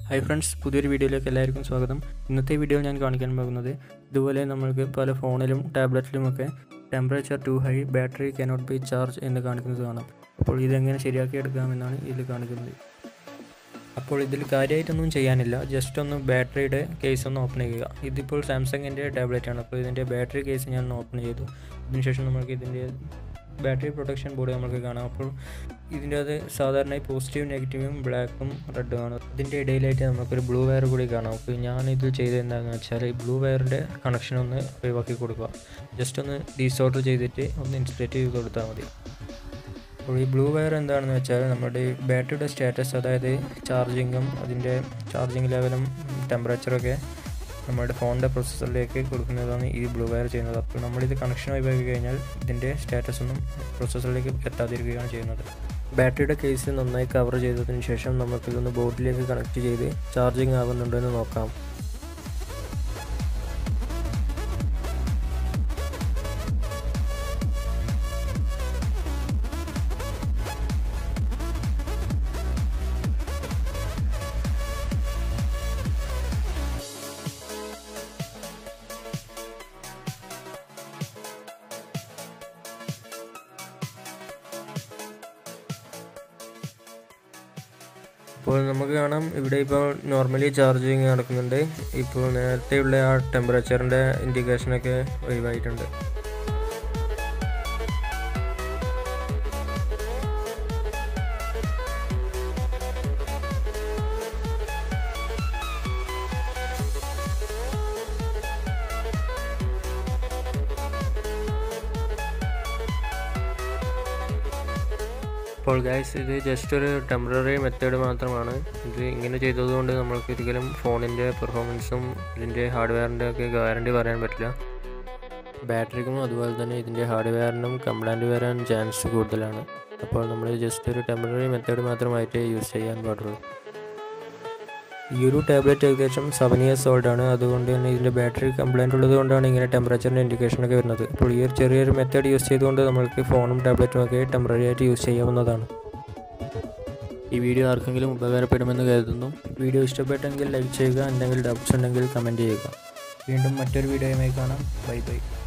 hi friends പുതിയൊരു വീഡിയോയിലേക്ക് എല്ലാവർക്കും സ്വാഗതം ഇന്നത്തെ വീഡിയോയിൽ ഞാൻ കാണിക്കാൻ പോകുന്നത് ഇതുപോലെ നമ്മൾക്ക് പല ഫോണിലും ടാബ്ലറ്റിലുമൊക്കെ temperature too high battery cannot be charge എന്ന് കാണിക്കുന്നത് കാണാം അപ്പോൾ ഇതെങ്ങനെ ശരിയാക്കി എടുക്കാമെന്നാണ് ഇതിൽ കാണിക്കുന്നത് അപ്പോൾ ഇതിൽ കാര്യമായിട്ടൊന്നും ചെയ്യാനില്ല ജസ്റ്റ് ഒന്ന് ബാറ്ററിയുടെ കേസ് ഒന്ന് ഓപ്പൺ ചെയ്യുക ഇതിപ്പോൾ സാംസങ്ങിൻ്റെ ടാബ്ലറ്റ് ആണ് അപ്പോൾ ഇതിൻ്റെ ബാറ്ററി കേസ് ഞാൻ ഓപ്പൺ ചെയ്തു അതിനുശേഷം നമുക്ക് ഇതിൻ്റെ ബാറ്ററി പ്രൊട്ടക്ഷൻ ബോർഡ് നമുക്ക് കാണാം അപ്പോൾ ഇതിൻ്റെ അത് സാധാരണയായി പോസിറ്റീവ് നെഗറ്റീവും ബ്ലാക്കും റെഡും ആണ് ഇതിൻ്റെ ഇടയിലായിട്ട് നമുക്കൊരു ബ്ലൂ വയർ കൂടി കാണാം അപ്പോൾ ഞാൻ ഇത് ചെയ്തത് എന്താണെന്ന് വെച്ചാൽ ഈ ബ്ലൂ വയറിൻ്റെ കണക്ഷൻ ഒന്ന് ഒഴിവാക്കി കൊടുക്കുക ജസ്റ്റ് ഒന്ന് ഡീസോർഡർ ചെയ്തിട്ട് ഒന്ന് ഇൻസ്റ്റലേറ്റ് ചെയ്ത് കൊടുത്താൽ മതി അപ്പോൾ ഈ ബ്ലൂ വയർ എന്താണെന്ന് വെച്ചാൽ നമ്മുടെ ഈ ബാറ്ററിയുടെ സ്റ്റാറ്റസ് അതായത് ചാർജിങ്ങും അതിൻ്റെ ചാർജിങ് ലെവലും ടെമ്പറേച്ചറൊക്കെ നമ്മുടെ ഫോണിൻ്റെ പ്രൊസസ്സറിലേക്ക് കൊടുക്കുന്നതാണ് ഈ ബ്ലൂ വയർ ചെയ്യുന്നത് അപ്പോൾ നമ്മളിത് കണക്ഷൻ ഒഴിവാക്കി കഴിഞ്ഞാൽ ഇതിൻ്റെ സ്റ്റാറ്റസ് ഒന്നും പ്രൊസസ്സറിലേക്ക് എത്താതിരിക്കുകയാണ് ചെയ്യുന്നത് ബാറ്ററിയുടെ കേസ് നന്നായി കവർ ചെയ്തതിന് ശേഷം നമുക്കിതൊന്ന് ബോർഡിലേക്ക് കണക്ട് ചെയ്ത് ചാർജിങ് ആകുന്നുണ്ടോ എന്ന് നോക്കാം ഇപ്പോൾ നമുക്ക് കാണാം ഇവിടെ ഇപ്പോൾ നോർമലി ചാർജിങ് നടക്കുന്നുണ്ട് ഇപ്പോൾ നേരത്തെയുള്ള ആ ടെമ്പറേച്ചറിൻ്റെ ഇൻഡിക്കേഷനൊക്കെ ഒഴിവായിട്ടുണ്ട് അപ്പോൾ ഗൈസ് ഇത് ജസ്റ്റ് ഒരു ടെമ്പററി മെത്തേഡ് മാത്രമാണ് ഇത് ഇങ്ങനെ ചെയ്തതുകൊണ്ട് നമ്മൾക്ക് ഒരിക്കലും ഫോണിൻ്റെ പെർഫോമൻസും ഇതിൻ്റെ ഹാർഡ്വെയറിൻ്റെ ഒക്കെ ഗ്യാരണ്ടി പറയാൻ പറ്റില്ല ബാറ്ററിക്കും അതുപോലെ തന്നെ ഇതിൻ്റെ ഹാർഡ്വെയറിനും കംപ്ലൈൻറ്റ് വരാൻ ചാൻസ് കൂടുതലാണ് അപ്പോൾ നമ്മൾ ജസ്റ്റ് ഒരു ടെമ്പററി മെത്തേഡ് മാത്രമായിട്ട് യൂസ് ചെയ്യാൻ പാടുള്ളൂ ഈ ഒരു ടാബ്ലറ്റ് ഏകദേശം സെവൻ ഇയേഴ്സ് ഓൾഡ് ആണ് അതുകൊണ്ട് തന്നെ ഇതിൻ്റെ ബാറ്ററി കംപ്ലൈൻറ്റ് ഉള്ളത് കൊണ്ടാണ് ഇങ്ങനെ ടെമ്പറേച്ചറിൻ്റെ ഇൻഡിക്കേഷൻ ഒക്കെ വരുന്നത് അപ്പോൾ ഈ ഒരു ചെറിയൊരു മെത്തേഡ് യൂസ് ചെയ്തുകൊണ്ട് നമ്മൾക്ക് ഫോണും ടാബ്ലറ്റും ഒക്കെ ടെമ്പററി ആയിട്ട് യൂസ് ചെയ്യാവുന്നതാണ് ഈ വീഡിയോ ആർക്കെങ്കിലും ഉപകാരപ്പെടുമെന്ന് കരുതുന്നു വീഡിയോ ഇഷ്ടപ്പെട്ടെങ്കിൽ ലൈക്ക് ചെയ്യുക എന്തെങ്കിലും ഡൗട്ട്സ് ഉണ്ടെങ്കിൽ കമൻറ്റ് ചെയ്യുക വീണ്ടും മറ്റൊരു വീഡിയോയുമായി കാണാം ബൈ ബൈ